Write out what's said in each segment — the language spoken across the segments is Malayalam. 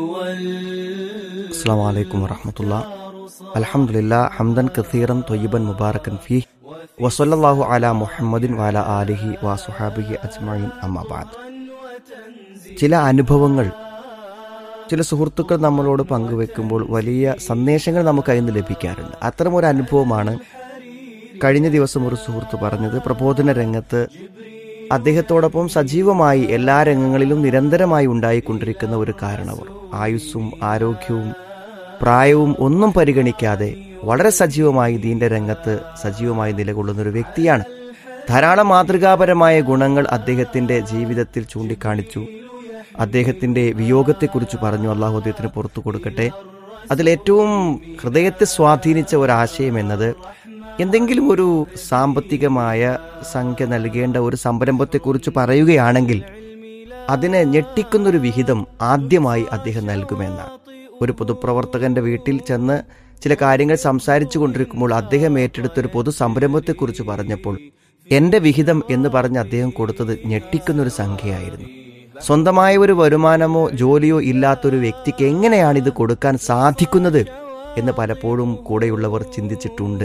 السلام عليكم ورحمة الله الحمد لله حمدا كثيرا طيبا مباركا فيه وصلى الله على محمد وعلى آله وصحابه أجمعين أما بعد ചില അനുഭവങ്ങൾ ചില സുഹൃത്തുക്കൾ നമ്മളോട് പങ്കുവെക്കുമ്പോൾ വലിയ സന്ദേശങ്ങൾ നമുക്ക് അതിൽ നിന്ന് ലഭിക്കാറുണ്ട് അത്തരം ഒരു അനുഭവമാണ് കഴിഞ്ഞ ദിവസം ഒരു സുഹൃത്ത് പറഞ്ഞത് പ്രബോധന രംഗത്ത് അദ്ദേഹത്തോടൊപ്പം സജീവമായി എല്ലാ രംഗങ്ങളിലും നിരന്തരമായി ഉണ്ടായിക്കൊണ്ടിരിക്കുന്ന ഒരു കാരണവർ ആയുസ്സും ആരോഗ്യവും പ്രായവും ഒന്നും പരിഗണിക്കാതെ വളരെ സജീവമായി ദീന്റെ രംഗത്ത് സജീവമായി നിലകൊള്ളുന്ന ഒരു വ്യക്തിയാണ് ധാരാളം മാതൃകാപരമായ ഗുണങ്ങൾ അദ്ദേഹത്തിന്റെ ജീവിതത്തിൽ ചൂണ്ടിക്കാണിച്ചു അദ്ദേഹത്തിന്റെ വിയോഗത്തെക്കുറിച്ച് പറഞ്ഞു അള്ളാഹു അദ്ദേഹത്തിന് പുറത്തു കൊടുക്കട്ടെ അതിലേറ്റവും ഹൃദയത്തെ സ്വാധീനിച്ച ഒരാശയം എന്നത് എന്തെങ്കിലും ഒരു സാമ്പത്തികമായ സംഖ്യ നൽകേണ്ട ഒരു സംരംഭത്തെക്കുറിച്ച് പറയുകയാണെങ്കിൽ അതിനെ ഞെട്ടിക്കുന്നൊരു വിഹിതം ആദ്യമായി അദ്ദേഹം നൽകുമെന്നാണ് ഒരു പൊതുപ്രവർത്തകന്റെ വീട്ടിൽ ചെന്ന് ചില കാര്യങ്ങൾ സംസാരിച്ചു കൊണ്ടിരിക്കുമ്പോൾ അദ്ദേഹം ഏറ്റെടുത്ത ഒരു പൊതു സംരംഭത്തെക്കുറിച്ച് പറഞ്ഞപ്പോൾ എന്റെ വിഹിതം എന്ന് പറഞ്ഞ് അദ്ദേഹം കൊടുത്തത് ഞെട്ടിക്കുന്നൊരു സംഖ്യയായിരുന്നു സ്വന്തമായ ഒരു വരുമാനമോ ജോലിയോ ഇല്ലാത്തൊരു വ്യക്തിക്ക് എങ്ങനെയാണ് ഇത് കൊടുക്കാൻ സാധിക്കുന്നത് എന്ന് പലപ്പോഴും കൂടെയുള്ളവർ ചിന്തിച്ചിട്ടുണ്ട്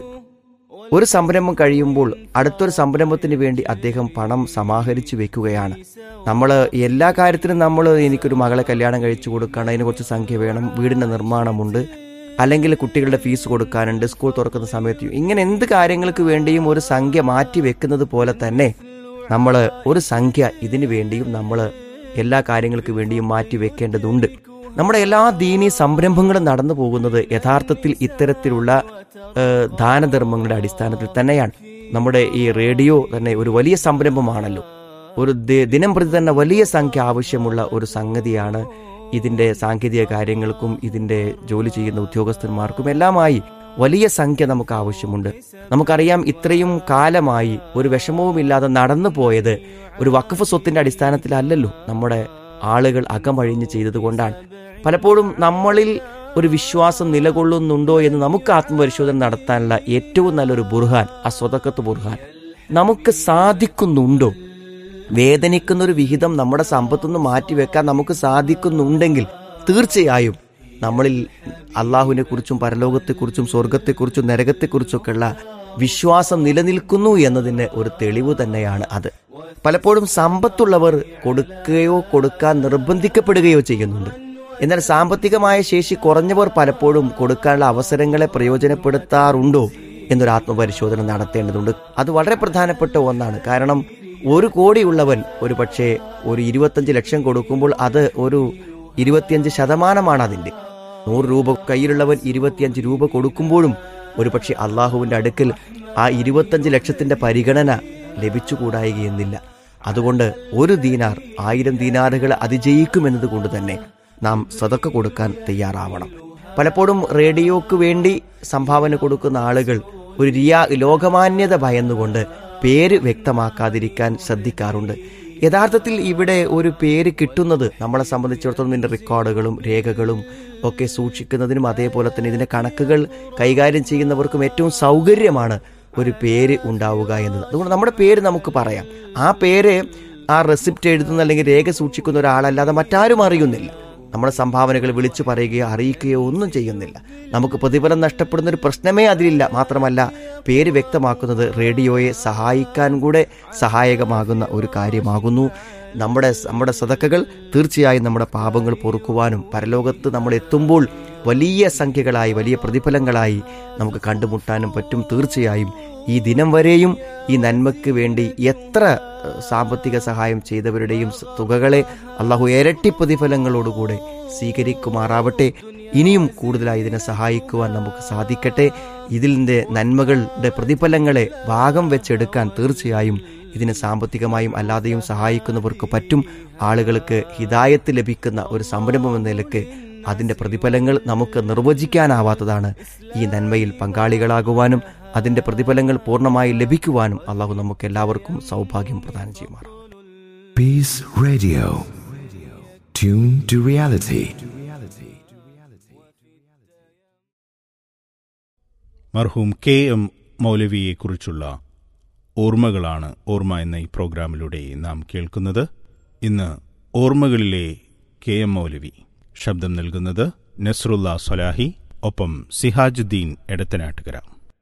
ഒരു സംരംഭം കഴിയുമ്പോൾ അടുത്തൊരു സംരംഭത്തിന് വേണ്ടി അദ്ദേഹം പണം സമാഹരിച്ചു വെക്കുകയാണ് നമ്മൾ എല്ലാ കാര്യത്തിനും നമ്മൾ എനിക്കൊരു മകളെ കല്യാണം കഴിച്ചു കൊടുക്കണം അതിന് കുറച്ച് സംഖ്യ വേണം വീടിന്റെ നിർമ്മാണമുണ്ട് അല്ലെങ്കിൽ കുട്ടികളുടെ ഫീസ് കൊടുക്കാനുണ്ട് സ്കൂൾ തുറക്കുന്ന സമയത്ത് ഇങ്ങനെ എന്ത് കാര്യങ്ങൾക്ക് വേണ്ടിയും ഒരു സംഖ്യ മാറ്റി വെക്കുന്നത് പോലെ തന്നെ നമ്മൾ ഒരു സംഖ്യ ഇതിനു വേണ്ടിയും നമ്മൾ എല്ലാ കാര്യങ്ങൾക്ക് വേണ്ടിയും മാറ്റി വെക്കേണ്ടതുണ്ട് നമ്മുടെ എല്ലാ ദീനീ സംരംഭങ്ങളും നടന്നു പോകുന്നത് യഥാർത്ഥത്തിൽ ഇത്തരത്തിലുള്ള ഏഹ്, ദാനധർമ്മങ്ങളുടെ അടിസ്ഥാനത്തിൽ തന്നെയാണ് നമ്മുടെ ഈ റേഡിയോ തന്നെ ഒരു വലിയ സംരംഭമാണല്ലോ ഒരു ദി- ദിനം പ്രതി തന്നെ വലിയ സംഖ്യ ആവശ്യമുള്ള ഒരു സംഗതിയാണ് ഇതിന്റെ സാങ്കേതിക കാര്യങ്ങൾക്കും ഇതിന്റെ ജോലി ചെയ്യുന്ന ഉദ്യോഗസ്ഥന്മാർക്കും എല്ലാമായി വലിയ സംഖ്യ നമുക്ക് ആവശ്യമുണ്ട് നമുക്കറിയാം ഇത്രയും കാലമായി ഒരു വിഷമവുമില്ലാതെ നടന്നു പോയത് ഒരു വഖഫ് സ്വത്തിന്റെ അടിസ്ഥാനത്തിലല്ലല്ലോ നമ്മുടെ ആളുകൾ അകമഴിഞ്ഞ് ചെയ്തതുകൊണ്ടാണ് പലപ്പോഴും നമ്മളിൽ ഒരു വിശ്വാസം നിലകൊള്ളുന്നുണ്ടോ എന്ന് നമുക്ക് ആത്മപരിശോധന നടത്താനുള്ള ഏറ്റവും നല്ലൊരു ബുർഹാൻ ആ സ്വതക്കത്ത് ബുർഹാൻ നമുക്ക് സാധിക്കുന്നുണ്ടോ വേദനിക്കുന്ന ഒരു വിഹിതം നമ്മുടെ സമ്പത്തുനിന്ന് മാറ്റിവെക്കാൻ നമുക്ക് സാധിക്കുന്നുണ്ടെങ്കിൽ തീർച്ചയായും നമ്മളിൽ അള്ളാഹുവിനെ കുറിച്ചും പരലോകത്തെക്കുറിച്ചും സ്വർഗത്തെക്കുറിച്ചും നരകത്തെക്കുറിച്ചൊക്കെയുള്ള വിശ്വാസം നിലനിൽക്കുന്നു എന്നതിന് ഒരു തെളിവ് തന്നെയാണ് അത് പലപ്പോഴും സമ്പത്തുള്ളവർ കൊടുക്കുകയോ കൊടുക്കാൻ നിർബന്ധിക്കപ്പെടുകയോ ചെയ്യുന്നുണ്ട് എന്നാൽ സാമ്പത്തികമായ ശേഷി കുറഞ്ഞവർ പലപ്പോഴും കൊടുക്കാനുള്ള അവസരങ്ങളെ പ്രയോജനപ്പെടുത്താറുണ്ടോ എന്നൊരു ആത്മപരിശോധന നടത്തേണ്ടതുണ്ട് അത് വളരെ പ്രധാനപ്പെട്ട ഒന്നാണ് കാരണം ഒരു കോടിയുള്ളവൻ ഒരു പക്ഷേ ഒരു ഇരുപത്തഞ്ച് ലക്ഷം കൊടുക്കുമ്പോൾ അത് ഒരു ഇരുപത്തിയഞ്ച് ശതമാനമാണ് അതിന്റെ നൂറ് രൂപ കയ്യിലുള്ളവൻ ഇരുപത്തിയഞ്ച് രൂപ കൊടുക്കുമ്പോഴും ഒരു പക്ഷേ അള്ളാഹുവിന്റെ അടുക്കൽ ആ ഇരുപത്തഞ്ച് ലക്ഷത്തിന്റെ പരിഗണന ലഭിച്ചുകൂടായികയെന്നില്ല അതുകൊണ്ട് ഒരു ദീനാർ ആയിരം ദീനാറുകൾ അതിജയിക്കുമെന്നത് കൊണ്ട് തന്നെ നാം സതക്ക കൊടുക്കാൻ തയ്യാറാവണം പലപ്പോഴും റേഡിയോക്ക് വേണ്ടി സംഭാവന കൊടുക്കുന്ന ആളുകൾ ഒരു റിയാ ലോകമാന്യത ഭയന്നുകൊണ്ട് പേര് വ്യക്തമാക്കാതിരിക്കാൻ ശ്രദ്ധിക്കാറുണ്ട് യഥാർത്ഥത്തിൽ ഇവിടെ ഒരു പേര് കിട്ടുന്നത് നമ്മളെ സംബന്ധിച്ചിടത്തോളം ഇതിന്റെ റെക്കോർഡുകളും രേഖകളും ഒക്കെ സൂക്ഷിക്കുന്നതിനും അതേപോലെ തന്നെ ഇതിന്റെ കണക്കുകൾ കൈകാര്യം ചെയ്യുന്നവർക്കും ഏറ്റവും സൗകര്യമാണ് ഒരു പേര് ഉണ്ടാവുക എന്നത് അതുകൊണ്ട് നമ്മുടെ പേര് നമുക്ക് പറയാം ആ പേര് ആ റെസിപ്റ്റ് എഴുതുന്ന അല്ലെങ്കിൽ രേഖ സൂക്ഷിക്കുന്ന ഒരാളല്ലാതെ മറ്റാരും അറിയുന്നില്ല നമ്മുടെ സംഭാവനകൾ വിളിച്ചു പറയുകയോ അറിയിക്കുകയോ ഒന്നും ചെയ്യുന്നില്ല നമുക്ക് പ്രതിഫലം നഷ്ടപ്പെടുന്ന ഒരു പ്രശ്നമേ അതിലില്ല മാത്രമല്ല പേര് വ്യക്തമാക്കുന്നത് റേഡിയോയെ സഹായിക്കാൻ കൂടെ സഹായകമാകുന്ന ഒരു കാര്യമാകുന്നു നമ്മുടെ നമ്മുടെ സതക്കകൾ തീർച്ചയായും നമ്മുടെ പാപങ്ങൾ പൊറുക്കുവാനും പരലോകത്ത് നമ്മൾ എത്തുമ്പോൾ വലിയ സംഖ്യകളായി വലിയ പ്രതിഫലങ്ങളായി നമുക്ക് കണ്ടുമുട്ടാനും പറ്റും തീർച്ചയായും ഈ ദിനം വരെയും ഈ നന്മയ്ക്ക് വേണ്ടി എത്ര ഏഹ്, സാമ്പത്തിക സഹായം ചെയ്തവരുടെയും സ- തുകകളെ അള്ളാഹു ഇരട്ടി പ്രതിഫലങ്ങളോടുകൂടെ സ്വീകരിക്കുമാറാവട്ടെ ഇനിയും കൂടുതലായി ഇതിനെ സഹായിക്കുവാൻ നമുക്ക് സാധിക്കട്ടെ ഇതിൻ്റെ നന്മകളുടെ പ്രതിഫലങ്ങളെ ഭാഗം വെച്ചെടുക്കാൻ തീർച്ചയായും ഇതിന് സാമ്പത്തികമായും അല്ലാതെയും സഹായിക്കുന്നവർക്ക് പറ്റും ആളുകൾക്ക് ഹിതായത്ത് ലഭിക്കുന്ന ഒരു സംരംഭം എന്ന നിലക്ക് അതിന്റെ പ്രതിഫലങ്ങൾ നമുക്ക് നിർവചിക്കാനാവാത്തതാണ് ഈ നന്മയിൽ പങ്കാളികളാകുവാനും അതിന്റെ പ്രതിഫലങ്ങൾ പൂർണ്ണമായി ലഭിക്കുവാനും അള്ളാഹു നമുക്ക് എല്ലാവർക്കും സൗഭാഗ്യം പ്രദാനം ചെയ്യുമാറാം Peace Radio. Tune to reality. മർഹൂം കെ എം മൗലവിയെക്കുറിച്ചുള്ള ഓർമ്മകളാണ് ഓർമ്മ എന്ന ഈ പ്രോഗ്രാമിലൂടെ നാം കേൾക്കുന്നത് ഇന്ന് ഓർമ്മകളിലെ കെ എം മൗലവി ശബ്ദം നൽകുന്നത് നസ്രുല്ല സൊലാഹി ഒപ്പം സിഹാജുദ്ദീൻ എടത്തനാട്ടുകര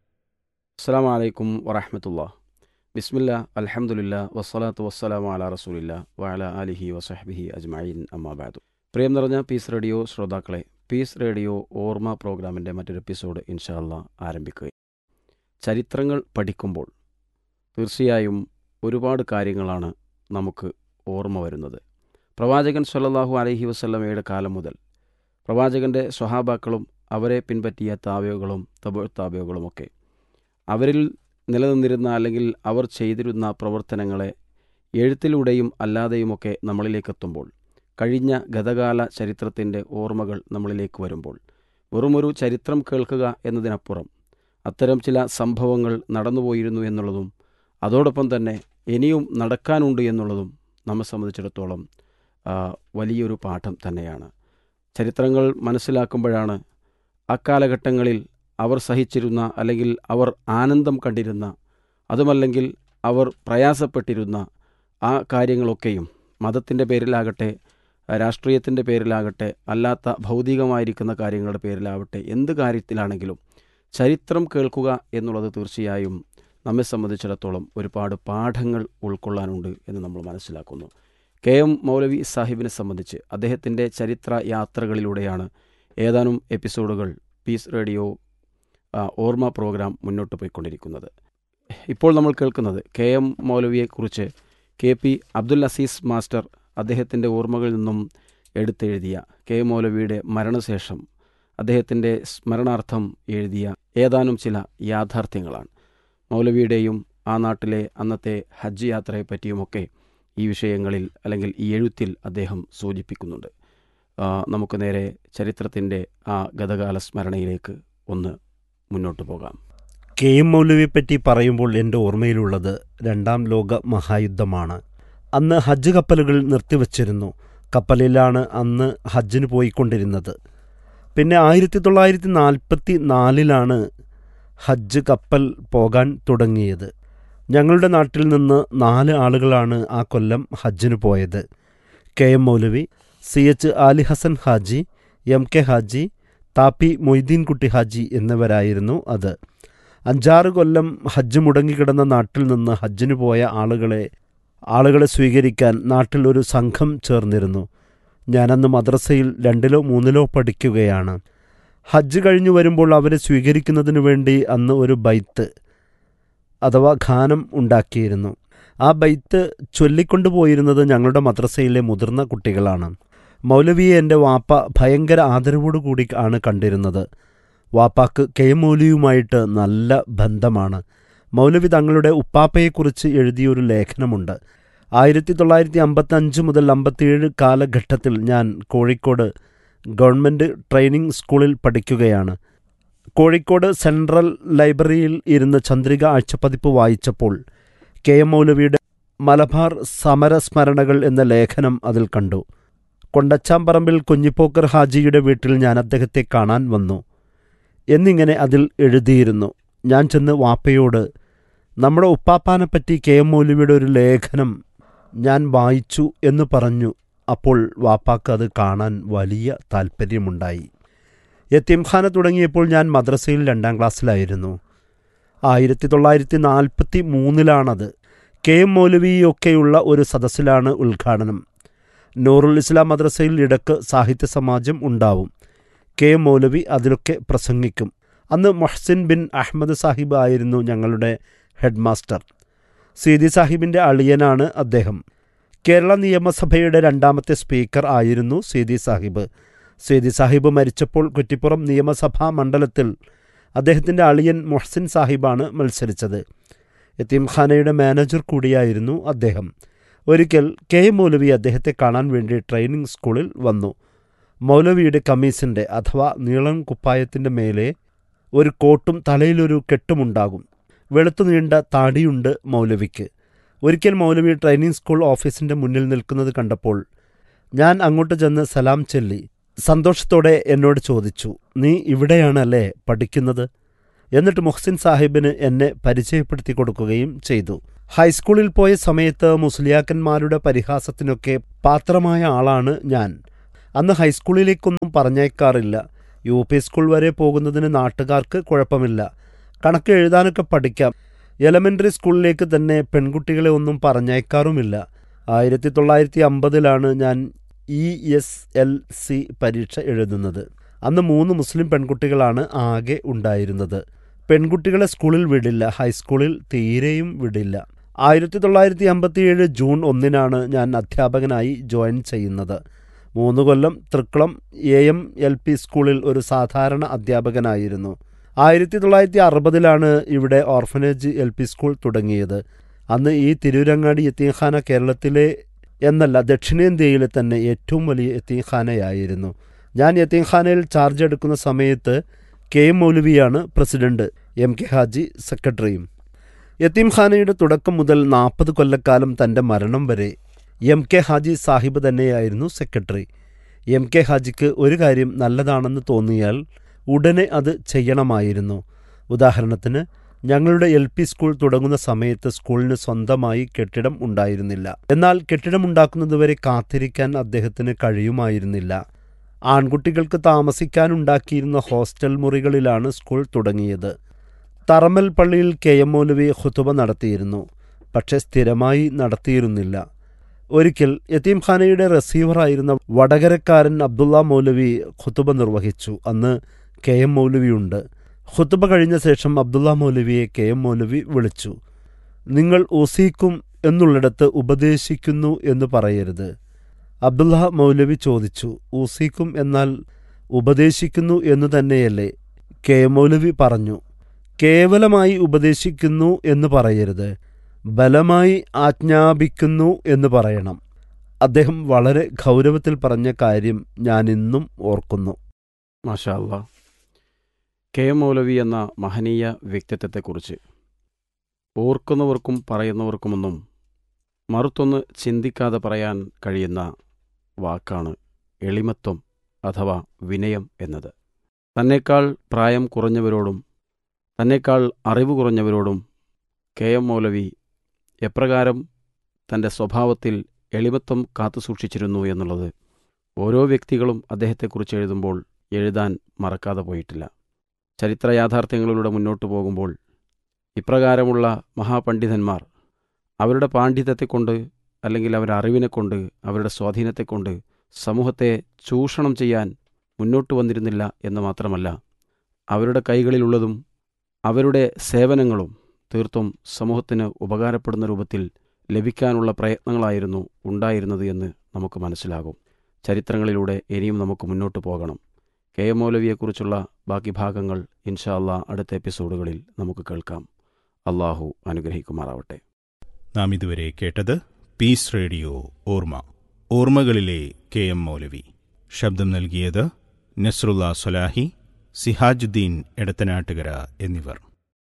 അസ്സാം വലൈക്കും വറഹമത്തുള്ള ബിസ്മില്ല അൽഹംദുലില്ല വസ്സലാത്തു വസ്സലാമു അല റസൂലില്ല വഅല ആലിഹി വസഹബിഹി അജ്മഈൻ അമ്മാബാദു പ്രിയം നിറഞ്ഞ പീസ് റേഡിയോ ശ്രോതാക്കളെ പീസ് റേഡിയോ ഓർമ്മ പ്രോഗ്രാമിൻ്റെ മറ്റൊരു എപ്പിസോഡ് ഇൻഷാല്ല ആരംഭിക്കുക ചരിത്രങ്ങൾ പഠിക്കുമ്പോൾ തീർച്ചയായും ഒരുപാട് കാര്യങ്ങളാണ് നമുക്ക് ഓർമ്മ വരുന്നത് പ്രവാചകൻ സല്ലല്ലാഹു അലൈഹി വസല്ലമയുടെ കാലം മുതൽ പ്രവാചകൻ്റെ സ്വഹാബാക്കളും അവരെ പിൻപറ്റിയ താവ്യകളും തബു താവ്യകളുമൊക്കെ അവരിൽ നിലനിന്നിരുന്ന അല്ലെങ്കിൽ അവർ ചെയ്തിരുന്ന പ്രവർത്തനങ്ങളെ എഴുത്തിലൂടെയും അല്ലാതെയുമൊക്കെ നമ്മളിലേക്കെത്തുമ്പോൾ കഴിഞ്ഞ ഗതകാല ചരിത്രത്തിൻ്റെ ഓർമ്മകൾ നമ്മളിലേക്ക് വരുമ്പോൾ വെറുമൊരു ചരിത്രം കേൾക്കുക എന്നതിനപ്പുറം അത്തരം ചില സംഭവങ്ങൾ നടന്നുപോയിരുന്നു എന്നുള്ളതും അതോടൊപ്പം തന്നെ ഇനിയും നടക്കാനുണ്ട് എന്നുള്ളതും നമ്മെ സംബന്ധിച്ചിടത്തോളം ആ, വലിയൊരു പാഠം തന്നെയാണ് ചരിത്രങ്ങൾ മനസ്സിലാക്കുമ്പോഴാണ് അക്കാലഘട്ടങ്ങളിൽ അവർ സഹിച്ചിരുന്ന അല്ലെങ്കിൽ അവർ ആനന്ദം കണ്ടിരുന്ന അതുമല്ലെങ്കിൽ അവർ പ്രയാസപ്പെട്ടിരുന്ന ആ കാര്യങ്ങളൊക്കെയും മതത്തിൻ്റെ പേരിലാകട്ടെ രാഷ്ട്രീയത്തിൻ്റെ പേരിലാകട്ടെ അല്ലാത്ത ഭൗതികമായിരിക്കുന്ന കാര്യങ്ങളുടെ പേരിലാവട്ടെ എന്ത് കാര്യത്തിലാണെങ്കിലും ചരിത്രം കേൾക്കുക എന്നുള്ളത് തീർച്ചയായും നമ്മെ സംബന്ധിച്ചിടത്തോളം ഒരുപാട് പാഠങ്ങൾ ഉൾക്കൊള്ളാനുണ്ട് എന്ന് നമ്മൾ മനസ്സിലാക്കുന്നു കെ എം മൗലവി സാഹിബിനെ സംബന്ധിച്ച് അദ്ദേഹത്തിൻ്റെ ചരിത്ര യാത്രകളിലൂടെയാണ് ഏതാനും എപ്പിസോഡുകൾ പീസ് റേഡിയോ ആ, ഓർമ്മ പ്രോഗ്രാം മുന്നോട്ട് പോയിക്കൊണ്ടിരിക്കുന്നത് ഇപ്പോൾ നമ്മൾ കേൾക്കുന്നത് കെ എം മൗലവിയെക്കുറിച്ച് K P Abdul Aziz master അദ്ദേഹത്തിൻ്റെ ഓർമ്മകളിൽ നിന്നും എടുത്തെഴുതിയ കെ എം മൗലവിയുടെ മരണശേഷം അദ്ദേഹത്തിൻ്റെ സ്മരണാർത്ഥം എഴുതിയ ഏതാനും ചില യാഥാർത്ഥ്യങ്ങളാണ് മൗലവിയുടെയും ആ നാട്ടിലെ അന്നത്തെ ഹജ്ജ് യാത്രയെ പറ്റിയുമൊക്കെ ഈ വിഷയങ്ങളിൽ അല്ലെങ്കിൽ ഈ എഴുത്തിൽ അദ്ദേഹം സൂചിപ്പിക്കുന്നുണ്ട് ആ, നമുക്ക് നേരെ ചരിത്രത്തിൻ്റെ ആ ഗതകാല സ്മരണയിലേക്ക് ഒന്ന് മുന്നോട്ട് പോകാം കെ എം മൗലവിയെ പറ്റി പറയുമ്പോൾ എൻ്റെ ഓർമ്മയിലുള്ളത് രണ്ടാം ലോക മഹായുദ്ധമാണ് അന്ന് ഹജ്ജ് കപ്പലുകൾ നിർത്തിവച്ചിരുന്നു കപ്പലിലാണ് അന്ന് ഹജ്ജിന് പോയിക്കൊണ്ടിരുന്നത് പിന്നെ ആയിരത്തി തൊള്ളായിരത്തി നാൽപ്പത്തി നാലിലാണ് ഹജ്ജ് കപ്പൽ പോകാൻ തുടങ്ങിയത് ഞങ്ങളുടെ നാട്ടിൽ നിന്ന് നാല് ആളുകളാണ് ആ കൊല്ലം ഹജ്ജിന് പോയത് കെ എം മൗലവി സി എച്ച് ആലി ഹസൻ ഹാജി എം കെ ഹാജി താപ്പി മൊയ്തീൻകുട്ടി ഹാജി എന്നിവരായിരുന്നു അത് അഞ്ചാറ് കൊല്ലം ഹജ്ജ് മുടങ്ങിക്കിടന്ന നാട്ടിൽ നിന്ന് ഹജ്ജിന് പോയ ആളുകളെ ആളുകളെ സ്വീകരിക്കാൻ നാട്ടിൽ ഒരു സംഘം ചേർന്നിരുന്നു ഞാനന്ന് മദ്രസയിൽ രണ്ടിലോ മൂന്നിലോ പഠിക്കുകയാണ് ഹജ്ജ് കഴിഞ്ഞു വരുമ്പോൾ അവരെ സ്വീകരിക്കുന്നതിനു വേണ്ടി അന്ന് ഒരു ബൈത്ത് അഥവാ ഖാനം ഉണ്ടാക്കിയിരുന്നു ആ ബൈത്ത് ചൊല്ലിക്കൊണ്ടുപോയിരുന്നത് ഞങ്ങളുടെ മദ്രസയിലെ മുതിർന്ന കുട്ടികളാണ് മൗലവിയെ എൻ്റെ വാപ്പ ഭയങ്കര ആദരവോടുകൂടി ആണ് കണ്ടിരുന്നത് വാപ്പാക്ക് കെ മൗലവിയുമായിട്ട് നല്ല ബന്ധമാണ് മൗലവി തങ്ങളുടെ ഉപ്പാപ്പയെക്കുറിച്ച് എഴുതിയൊരു ലേഖനമുണ്ട് ആയിരത്തി തൊള്ളായിരത്തി അമ്പത്തഞ്ച് മുതൽ അമ്പത്തിയേഴ് കാലഘട്ടത്തിൽ ഞാൻ കോഴിക്കോട് ഗവൺമെൻറ് ട്രെയിനിങ് സ്കൂളിൽ പഠിക്കുകയാണ് കോഴിക്കോട് സെൻട്രൽ ലൈബ്രറിയിൽ ഇരുന്ന് ചന്ദ്രിക ആഴ്ചപ്പതിപ്പ് വായിച്ചപ്പോൾ കെ എം മൗലവിയുടെ മലബാർ സമരസ്മരണകൾ എന്ന ലേഖനം അതിൽ കണ്ടു കൊണ്ടച്ചാമ്പറമ്പിൽ കുഞ്ഞിപ്പോക്കർ ഹാജിയുടെ വീട്ടിൽ ഞാൻ അദ്ദേഹത്തെ കാണാൻ വന്നു എന്നിങ്ങനെ അതിൽ എഴുതിയിരുന്നു ഞാൻ ചെന്ന് വാപ്പയോട് നമ്മുടെ ഉപ്പാപ്പാനെപ്പറ്റി കെ എം മൗലവിയുടെ ഒരു ലേഖനം ഞാൻ വായിച്ചു എന്ന് പറഞ്ഞു അപ്പോൾ വാപ്പാക്ക് അത് കാണാൻ വലിയ താൽപ്പര്യമുണ്ടായി യത്തീംഖാന തുടങ്ങിയപ്പോൾ ഞാൻ മദ്രസയിൽ രണ്ടാം ക്ലാസ്സിലായിരുന്നു ആയിരത്തി തൊള്ളായിരത്തി നാൽപ്പത്തി മൂന്നിലാണത് കെ എം മൗലവിയൊക്കെയുള്ള ഒരു സദസ്സിലാണ് ഉദ്ഘാടനം നൂറുൽ ഇസ്ലാം മദ്രസയിൽ ഇടക്ക് സാഹിത്യ സമാജം ഉണ്ടാവും കെ എം മൗലവി അതിലൊക്കെ പ്രസംഗിക്കും അന്ന് മൊഹ്സിൻ ബിൻ അഹമ്മദ് സാഹിബ് ആയിരുന്നു ഞങ്ങളുടെ ഹെഡ് മാസ്റ്റർ സീതി സാഹിബിൻ്റെ അളിയനാണ് അദ്ദേഹം കേരള നിയമസഭയുടെ രണ്ടാമത്തെ സ്പീക്കർ ആയിരുന്നു സീതി സാഹിബ് സീതി സാഹിബ് മരിച്ചപ്പോൾ കുറ്റിപ്പുറം നിയമസഭാ മണ്ഡലത്തിൽ അദ്ദേഹത്തിൻ്റെ അളിയൻ മൊഹ്സിൻ സാഹിബാണ് മത്സരിച്ചത് യത്തീംഖാനയുടെ മാനേജർ കൂടിയായിരുന്നു അദ്ദേഹം ഒരിക്കൽ കെ എം മൗലവി അദ്ദേഹത്തെ കാണാൻ വേണ്ടി ട്രെയിനിങ് സ്കൂളിൽ വന്നു മൗലവിയുടെ കമ്മീസിൻ്റെ അഥവാ നീളം കുപ്പായത്തിൻ്റെ മേലെ ഒരു കോട്ടും തലയിലൊരു കെട്ടുമുണ്ടാകും വെളുത്തു നീണ്ട താടിയുണ്ട് മൗലവിക്ക് ഒരിക്കൽ മൗലവി ട്രെയിനിങ് സ്കൂൾ ഓഫീസിൻ്റെ മുന്നിൽ നിൽക്കുന്നത് കണ്ടപ്പോൾ ഞാൻ അങ്ങോട്ട് ചെന്ന് സലാം ചൊല്ലി സന്തോഷത്തോടെ എന്നോട് ചോദിച്ചു നീ ഇവിടെയാണല്ലേ പഠിക്കുന്നത് എന്നിട്ട് മുഹ്സിൻ സാഹിബിന് എന്നെ പരിചയപ്പെടുത്തി കൊടുക്കുകയും ചെയ്തു ഹൈസ്കൂളിൽ പോയ സമയത്ത് മുസ്ലിയാക്കന്മാരുടെ പരിഹാസത്തിനൊക്കെ പാത്രമായ ആളാണ് ഞാൻ അന്ന് ഹൈസ്കൂളിലേക്കൊന്നും പറഞ്ഞേക്കാറില്ല യു പി സ്കൂൾ വരെ പോകുന്നതിന് നാട്ടുകാർക്ക് കുഴപ്പമില്ല കണക്ക് എഴുതാനൊക്കെ പഠിക്കാം എലമെൻ്ററി സ്കൂളിലേക്ക് തന്നെ പെൺകുട്ടികളെ ഒന്നും പറഞ്ഞേക്കാറുമില്ല ആയിരത്തി തൊള്ളായിരത്തി അമ്പതിലാണ് ഞാൻ ഇ എസ് എൽ സി പരീക്ഷ എഴുതുന്നത് അന്ന് മൂന്ന് മുസ്ലിം പെൺകുട്ടികളാണ് ആകെ ഉണ്ടായിരുന്നത് പെൺകുട്ടികളെ സ്കൂളിൽ വിടില്ല ഹൈസ്കൂളിൽ തീരെയും വിടില്ല ആയിരത്തി തൊള്ളായിരത്തി അമ്പത്തിയേഴ് ജൂൺ ഒന്നിനാണ് ഞാൻ അധ്യാപകനായി ജോയിൻ ചെയ്യുന്നത് മൂന്ന് കൊല്ലം Thrikkulam A M L P സ്കൂളിൽ ഒരു സാധാരണ അധ്യാപകനായിരുന്നു ആയിരത്തി തൊള്ളായിരത്തി അറുപതിലാണ് ഇവിടെ ഓർഫനേജ് എൽ പി സ്കൂൾ തുടങ്ങിയത് അന്ന് ഈ തിരൂരങ്ങാടി യത്തീംഖാന കേരളത്തിലെ എന്നല്ല ദക്ഷിണേന്ത്യയിലെ തന്നെ ഏറ്റവും വലിയ യത്തീംഖാനയായിരുന്നു ഞാൻ യത്തീംഖാനയിൽ ചാർജ് എടുക്കുന്ന സമയത്ത് കെ എം മൗലവിയാണ് പ്രസിഡന്റ് എം കെ ഹാജി സെക്രട്ടറിയും യത്തീംഖാനയുടെ തുടക്കം മുതൽ നാൽപ്പത് കൊല്ലക്കാലം തൻ്റെ മരണം വരെ എം കെ ഹാജി സാഹിബ് തന്നെയായിരുന്നു സെക്രട്ടറി എം കെ ഹാജിക്ക് ഒരു കാര്യം നല്ലതാണെന്ന് തോന്നിയാൽ ഉടനെ അത് ചെയ്യണമായിരുന്നു ഉദാഹരണത്തിന് ഞങ്ങളുടെ എൽ പി സ്കൂൾ തുടങ്ങുന്ന സമയത്ത് സ്കൂളിന് സ്വന്തമായി കെട്ടിടം ഉണ്ടായിരുന്നില്ല എന്നാൽ കെട്ടിടമുണ്ടാക്കുന്നതുവരെ കാത്തിരിക്കാൻ അദ്ദേഹത്തിന് കഴിയുമായിരുന്നില്ല ആൺകുട്ടികൾക്ക് താമസിക്കാനുണ്ടാക്കിയിരുന്ന ഹോസ്റ്റൽ മുറികളിലാണ് സ്കൂൾ തുടങ്ങിയത് തറമൽ പള്ളിയിൽ കെ എം മൗലവി ഖുതുബ നടത്തിയിരുന്നു പക്ഷെ സ്ഥിരമായി നടത്തിയിരുന്നില്ല ഒരിക്കൽ യത്തീംഖാനയുടെ റസീവറായിരുന്ന വടകരക്കാരൻ അബ്ദുള്ള മൗലവി ഖുതുബ നിർവഹിച്ചു അന്ന് കെ എം മൗലവിയുണ്ട് ഖുതുബ കഴിഞ്ഞ ശേഷം അബ്ദുള്ള മൗലവിയെ കെ എം മൗലവി വിളിച്ചു നിങ്ങൾ ഉസീക്കും എന്നുള്ളിടത്ത് ഉപദേശിക്കുന്നു എന്ന് പറയരുത് അബ്ദുള്ള മൗലവി ചോദിച്ചു ഊസീക്കും എന്നാൽ ഉപദേശിക്കുന്നു എന്നു തന്നെയല്ലേ കെ എം മൗലവി പറഞ്ഞു കേവലമായി ഉപദേശിക്കുന്നു എന്ന് പറയരുത് ബലമായി ആജ്ഞാപിക്കുന്നു എന്ന് പറയണം അദ്ദേഹം വളരെ ഗൗരവത്തിൽ പറഞ്ഞ കാര്യം ഞാൻ ഇന്നും ഓർക്കുന്നു മാഷാ അല്ലാ കെ എം മൗലവി എന്ന മഹനീയ വ്യക്തിത്വത്തെക്കുറിച്ച് ഓർക്കുന്നവർക്കും പറയുന്നവർക്കുമൊന്നും മറുത്തൊന്ന് ചിന്തിക്കാതെ പറയാൻ കഴിയുന്ന വാക്കാണ് എളിമത്വം അഥവാ വിനയം എന്നത് തന്നേക്കാൾ പ്രായം കുറഞ്ഞവരോടും തന്നേക്കാൾ അറിവ് കുറഞ്ഞവരോടും കെ എം മൗലവി എപ്രകാരം തൻ്റെ സ്വഭാവത്തിൽ എളിമത്വം കാത്തുസൂക്ഷിച്ചിരുന്നു എന്നുള്ളത് ഓരോ വ്യക്തികളും അദ്ദേഹത്തെക്കുറിച്ച് എഴുതുമ്പോൾ എഴുതാൻ മറക്കാതെ പോയിട്ടില്ല ചരിത്ര യാഥാർത്ഥ്യങ്ങളിലൂടെ മുന്നോട്ടു പോകുമ്പോൾ ഇപ്രകാരമുള്ള മഹാപണ്ഡിതന്മാർ അവരുടെ പാണ്ഡിത്യത്തെക്കൊണ്ട് അല്ലെങ്കിൽ അവരുടെ അറിവിനെക്കൊണ്ട് അവരുടെ സ്വാധീനത്തെക്കൊണ്ട് സമൂഹത്തെ ചൂഷണം ചെയ്യാൻ മുന്നോട്ട് വന്നിരുന്നില്ല എന്ന് മാത്രമല്ല അവരുടെ കൈകളിലുള്ളതും അവരുടെ സേവനങ്ങളും തീർത്തും സമൂഹത്തിന് ഉപകാരപ്പെടുന്ന രൂപത്തിൽ ലഭിക്കാനുള്ള പ്രയത്നങ്ങളായിരുന്നു ഉണ്ടായിരുന്നത് എന്ന് നമുക്ക് മനസ്സിലാകും ചരിത്രങ്ങളിലൂടെ ഇനിയും നമുക്ക് മുന്നോട്ട് പോകണം കെ എം മൗലവിയെക്കുറിച്ചുള്ള ബാക്കി ഭാഗങ്ങൾ ഇൻഷാ അല്ലാ അടുത്ത എപ്പിസോഡുകളിൽ നമുക്ക് കേൾക്കാം അള്ളാഹു അനുഗ്രഹിക്കുമാറാവട്ടെ നാം ഇതുവരെ കേട്ടത് പീസ് റേഡിയോ ഓർമ്മ ഓർമ്മകളിലെ കെ എം മൗലവി ശബ്ദം നൽകിയത് നസ്രുല്ല സൊലാഹി സിഹാജുദ്ദീൻ എടത്തനാട്ടുകര എന്നിവർ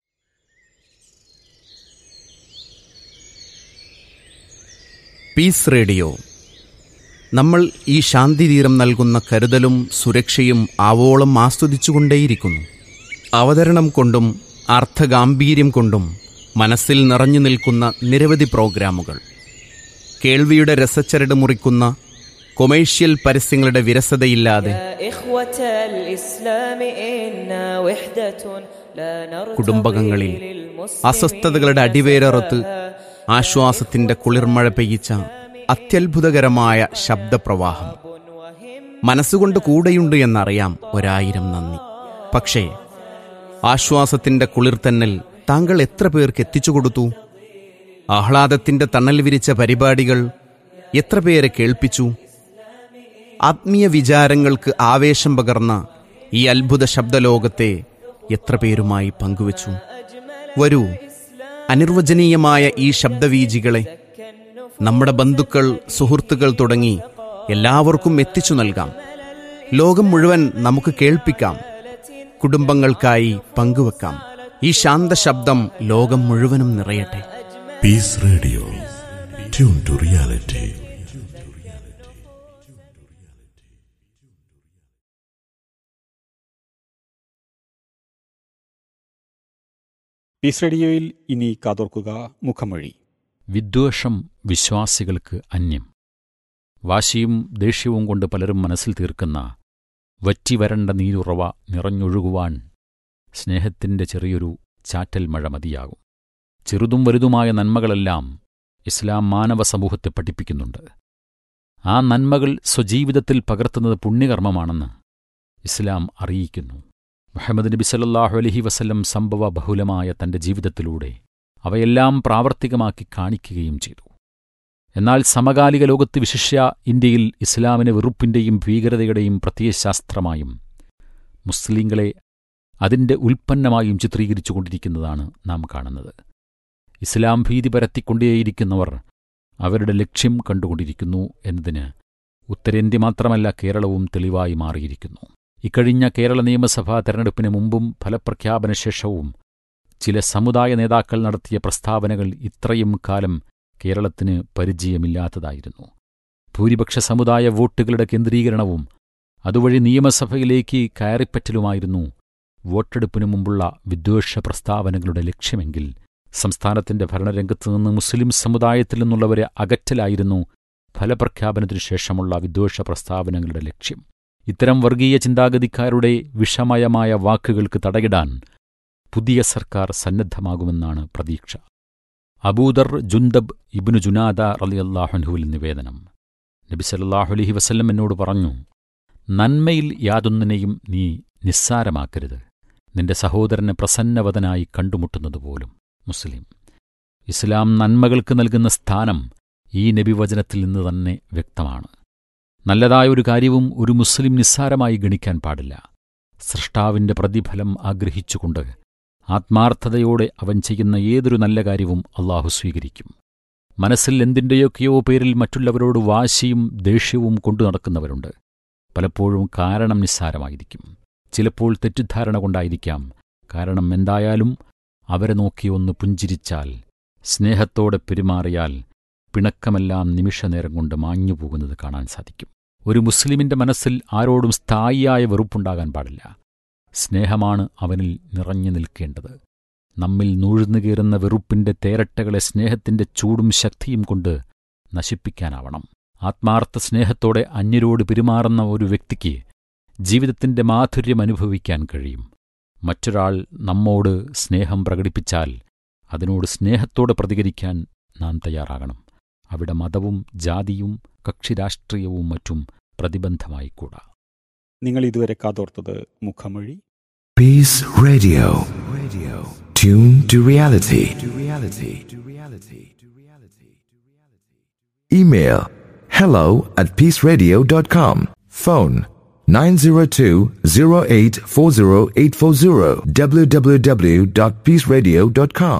പീസ് റേഡിയോ നമ്മൾ ഈ ശാന്തിതീരം നൽകുന്ന കരുതലും സുരക്ഷയും ആവോളം ആസ്വദിച്ചുകൊണ്ടേയിരിക്കുന്നു അവതരണം കൊണ്ടും അർത്ഥഗാംഭീര്യം കൊണ്ടും മനസ്സിൽ നിറഞ്ഞു നിൽക്കുന്ന നിരവധി പ്രോഗ്രാമുകൾ കേൾവിയുടെ രസച്ചരട് മുറിക്കുന്ന കൊമേഴ്ഷ്യൽ പരസ്യങ്ങളുടെ വിരസതയില്ലാതെ يا إخوة الإسلام إنا وحدة لا نرتضي കുടുംബകങ്ങളിൽ للمسلمين അസ്വസ്ഥതകളുടെ അടിവേരറുത്ത് ആശ്വാസത്തിന്റെ കുളിർമഴ പെയ്യിച്ച അത്യത്ഭുതകരമായ ശബ്ദപ്രവാഹം മനസ്സുകൊണ്ട് കൂടെയുണ്ട് എന്നറിയാം ഒരായിരം നന്ദി പക്ഷേ ആശ്വാസത്തിന്റെ കുളിർത്തന്നൽ താങ്കൾ എത്ര പേർക്ക് എത്തിച്ചു കൊടുത്തു ആഹ്ലാദത്തിന്റെ തണൽ വിരിച്ച പരിപാടികൾ എത്ര പേരെ കേൾപ്പിച്ചു ആത്മീയ വിചാരങ്ങൾക്ക് ആവേശം പകർന്ന ഈ അത്ഭുത ശബ്ദലോകത്തെ എത്ര പേരുമായി പങ്കുവച്ചു വരൂ അനിർവചനീയമായ ഈ ശബ്ദവീജികളെ നമ്മുടെ ബന്ധുക്കൾ സുഹൃത്തുക്കൾ തുടങ്ങി എല്ലാവർക്കും എത്തിച്ചു നൽകാം ലോകം മുഴുവൻ നമുക്ക് കേൾപ്പിക്കാം കുടുംബങ്ങൾക്കായി പങ്കുവെക്കാം ഈ ശാന്ത ശബ്ദം ലോകം മുഴുവനും നിറയട്ടെ Peace Radio. Tune to reality. Peace റേഡിയോയിൽ ഇനി കാതോർക്കുക മുഖമൊഴി വിദ്വേഷം വിശ്വാസികൾക്ക് അന്യം വാശിയും ദേഷ്യവും കൊണ്ട് പലരും മനസ്സിൽ തീർക്കുന്ന വറ്റിവരണ്ട നീരുറവ നിറഞ്ഞൊഴുകുവാൻ സ്നേഹത്തിന്റെ ചെറിയൊരു ചാറ്റൽ മഴ മതിയാകും ചെറുതും വലുതുമായ നന്മകളെല്ലാം ഇസ്ലാം മാനവ സമൂഹത്തെ പഠിപ്പിക്കുന്നുണ്ട് ആ നന്മകൾ സ്വജീവിതത്തിൽ പകർത്തുന്നത് പുണ്യകർമ്മമാണെന്ന് ഇസ്ലാം അറിയിക്കുന്നു മുഹമ്മദ് നബി സല്ലല്ലാഹു അലൈഹി വസല്ലം സംഭവ ബഹുലമായ തന്റെ ജീവിതത്തിലൂടെ അവയെല്ലാം പ്രാവർത്തികമാക്കി കാണിക്കുകയും ചെയ്തു എന്നാൽ സമകാലിക ലോകത്ത് വിശിഷ്യ ഇന്ത്യയിൽ ഇസ്ലാമിനെ വെറുപ്പിന്റെയും ഭീകരതയുടെയും പ്രത്യയശാസ്ത്രമായും മുസ്ലിങ്ങളെ അതിന്റെ ഉൽപ്പന്നമായും ചിത്രീകരിച്ചുകൊണ്ടിരിക്കുന്നതാണ് നാം കാണുന്നത് ഇസ്ലാം ഭീതി പരത്തിക്കൊണ്ടേയിരിക്കുന്നവർ അവരുടെ ലക്ഷ്യം കണ്ടുകൊണ്ടിരിക്കുന്നു എന്നതിന് ഉത്തരേന്ത്യ മാത്രമല്ല കേരളവും തെളിവായി മാറിയിരിക്കുന്നു ഇക്കഴിഞ്ഞ കേരള നിയമസഭാ തെരഞ്ഞെടുപ്പിന് മുമ്പും ഫലപ്രഖ്യാപന ശേഷവും ചില സമുദായ നേതാക്കൾ നടത്തിയ പ്രസ്താവനകൾ ഇത്രയും കാലം കേരളത്തിന് പരിചയമില്ലാത്തതായിരുന്നു ഭൂരിപക്ഷ സമുദായ വോട്ടുകളുടെ കേന്ദ്രീകരണവും അതുവഴി നിയമസഭയിലേക്ക് കയറിപ്പറ്റലുമായിരുന്നു വോട്ടെടുപ്പിനു മുമ്പുള്ള വിദ്വേഷ പ്രസ്താവനകളുടെ ലക്ഷ്യമെങ്കിൽ സംസ്ഥാനത്തിന്റെ ഭരണരംഗത്തു നിന്ന് മുസ്ലിം സമുദായത്തിൽ നിന്നുള്ളവരെ അകറ്റലായിരുന്നു ഫലപ്രഖ്യാപനത്തിനു ശേഷമുള്ള വിദ്വേഷ പ്രസ്താവനകളുടെ ലക്ഷ്യം ഇത്തരം വർഗീയ ചിന്താഗതിക്കാരുടെ വിഷമയമായ വാക്കുകൾക്ക് തടയിടാൻ പുതിയ സർക്കാർ സന്നദ്ധമാകുമെന്നാണ് പ്രതീക്ഷ അബൂദർ ജുന്തബ് ഇബ്നു ജുനാദ റലിയല്ലാഹുൻഹുവിൽ നിവേദനം നബി സല്ലല്ലാഹു അലൈഹി വസല്ലം എന്നോട് പറഞ്ഞു നന്മയിൽ യാതൊന്നിനെയും നീ നിസ്സാരമാക്കരുത് നിന്റെ സഹോദരനെ പ്രസന്നവതനായി കണ്ടുമുട്ടുന്നതുപോലും മുസ്ലിം ഇസ്ലാം നന്മകൾക്ക് നൽകുന്ന സ്ഥാനം ഈ നബിവചനത്തിൽ നിന്ന് തന്നെ വ്യക്തമാണ് നല്ലതായ ഒരു കാര്യവും ഒരു മുസ്ലിം നിസ്സാരമായി ഗണിക്കാൻ പാടില്ല സൃഷ്ടാവിന്റെ പ്രതിഫലം ആഗ്രഹിച്ചുകൊണ്ട് ആത്മാർത്ഥതയോടെ അവൻ ചെയ്യുന്ന ഏതൊരു നല്ല കാര്യവും അള്ളാഹു സ്വീകരിക്കും മനസ്സിൽ എന്തിൻ്റെയൊക്കെയോ പേരിൽ മറ്റുള്ളവരോട് വാശിയും ദേഷ്യവും കൊണ്ടു നടക്കുന്നവരുണ്ട് പലപ്പോഴും കാരണം നിസ്സാരമായിരിക്കും ചിലപ്പോൾ തെറ്റിദ്ധാരണ കൊണ്ടായിരിക്കാം കാരണം എന്തായാലും അവരെ നോക്കി ഒന്ന് പുഞ്ചിരിച്ചാൽ സ്നേഹത്തോടെ പെരുമാറിയാൽ പിണക്കമെല്ലാം നിമിഷനേരം കൊണ്ട് മാഞ്ഞുപോകുന്നത് കാണാൻ സാധിക്കും ഒരു മുസ്ലിമിന്റെ മനസ്സിൽ ആരോടും സ്ഥായിയായ വെറുപ്പുണ്ടാകാൻ പാടില്ല സ്നേഹമാണ് അവനിൽ നിറഞ്ഞു നിൽക്കേണ്ടത് നമ്മിൽ നൂഴ്ന്നുകയറുന്ന വെറുപ്പിന്റെ തേരട്ടകളെ സ്നേഹത്തിന്റെ ചൂടും ശക്തിയും കൊണ്ട് നശിപ്പിക്കാനാവണം ആത്മാർത്ഥ സ്നേഹത്തോടെ അന്യരോട് പെരുമാറുന്ന ഒരു വ്യക്തിക്ക് ജീവിതത്തിന്റെ മാധുര്യം അനുഭവിക്കാൻ കഴിയും മറ്റൊരാൾ നമ്മോട് സ്നേഹം പ്രകടിപ്പിച്ചാൽ അതിനോട് സ്നേഹത്തോടെ പ്രതികരിക്കാൻ നാം തയ്യാറാകണം അവിടെ മതവും ജാതിയും കക്ഷിരാഷ്ട്രീയവും മറ്റും പ്രതിബന്ധമായിക്കൂടാ നിങ്ങൾ ഇതുവരെ കാതോർത്തത് മുഖമൊഴി Peace Radio. Radio. Tune to reality. To reality. To reality. To reality. Email hello at peaceradio.com. Phone 902-0840840 www.peaceradio.com.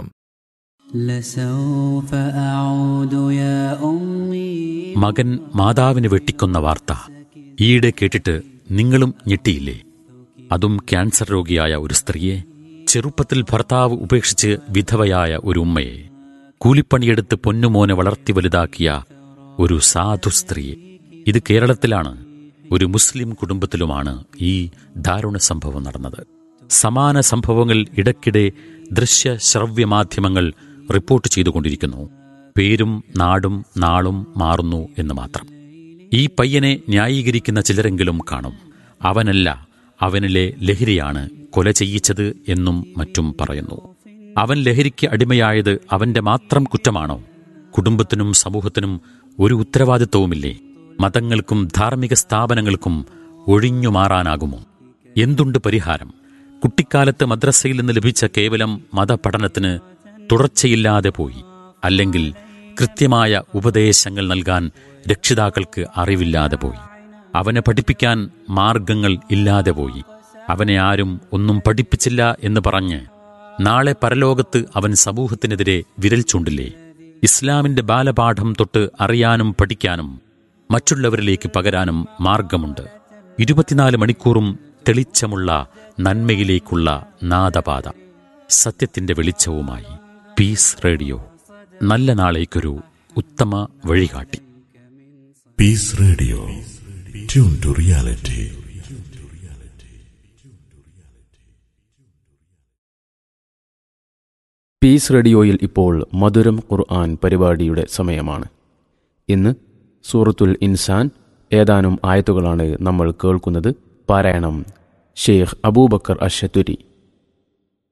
لسوف أعود يا أمي മകൻ മാതാവിനെ വെട്ടിക്കൊന്ന വാർത്ത ഈയിടെ കേട്ടിട്ട് നിങ്ങളും ഞെട്ടിയില്ലേ അതും ക്യാൻസർ രോഗിയായ ഒരു സ്ത്രീയെ ചെറുപ്പത്തിൽ ഭർത്താവ് ഉപേക്ഷിച്ച് വിധവയായ ഒരു ഉമ്മയെ കൂലിപ്പണിയെടുത്ത് പൊന്നുമോനെ വളർത്തി വലുതാക്കിയ ഒരു സാധു സ്ത്രീയെ ഇത് കേരളത്തിലാണ് ഒരു മുസ്ലിം കുടുംബത്തിലുമാണ് ഈ ദാരുണ സംഭവം നടന്നത് സമാന സംഭവങ്ങൾ ഇടയ്ക്കിടെ ദൃശ്യ ശ്രവ്യ മാധ്യമങ്ങൾ റിപ്പോർട്ട് ചെയ്തുകൊണ്ടിരിക്കുന്നു പേരും നാടും നാളും മാറുന്നു എന്ന് മാത്രം ഈ പയ്യനെ ന്യായീകരിക്കുന്ന ചിലരെങ്കിലും കാണും അവനല്ല അവനിലെ ലഹരിയാണ് കൊല ചെയ്യിച്ചത് എന്നും മറ്റും പറയുന്നു അവൻ ലഹരിക്ക് അടിമയായത് അവന്റെ മാത്രം കുറ്റമാണോ കുടുംബത്തിനും സമൂഹത്തിനും ഒരു ഉത്തരവാദിത്വവുമില്ലേ മതങ്ങൾക്കും ധാർമ്മിക സ്ഥാപനങ്ങൾക്കും ഒഴിഞ്ഞു മാറാനാകുമോ എന്തുണ്ട് പരിഹാരം കുട്ടിക്കാലത്ത് മദ്രസയിൽ നിന്ന് ലഭിച്ച കേവലം മതപഠനത്തിന് തുടർച്ചയില്ലാതെ പോയി അല്ലെങ്കിൽ കൃത്യമായ ഉപദേശങ്ങൾ നൽകാൻ രക്ഷിതാക്കൾക്ക് അറിവില്ലാതെ പോയി അവനെ പഠിപ്പിക്കാൻ മാർഗങ്ങൾ ഇല്ലാതെ പോയി അവനെ ആരും ഒന്നും പഠിപ്പിച്ചില്ല എന്ന് പറഞ്ഞ് നാളെ പരലോകത്ത് അവൻ സമൂഹത്തിനെതിരെ വിരൽ ചൂണ്ടില്ലേ ഇസ്ലാമിന്റെ ബാലപാഠം തൊട്ട് അറിയാനും പഠിക്കാനും മറ്റുള്ളവരിലേക്ക് പകരാനും മാർഗമുണ്ട് ഇരുപത്തിനാല് മണിക്കൂറും തെളിച്ചമുള്ള നന്മയിലേക്കുള്ള നാദപാത സത്യത്തിന്റെ വെളിച്ചവുമായി പീസ് റേഡിയോ നല്ല നാളേക്കൊരു ഉത്തമ വഴികാട്ടി Peace Radio. Tune to reality. Peace റേഡിയോയിൽ ഇപ്പോൾ മധുരം ഖുർആൻ പരിപാടിയുടെ സമയമാണ് ഇന്ന് സൂറത്തുൽ ഇൻസാൻ ഏതാനും ആയത്തുകളാണ് നമ്മൾ കേൾക്കുന്നത് പാരായണം ഷെയ്ഖ് അബൂബക്കർ അഷത്തുരി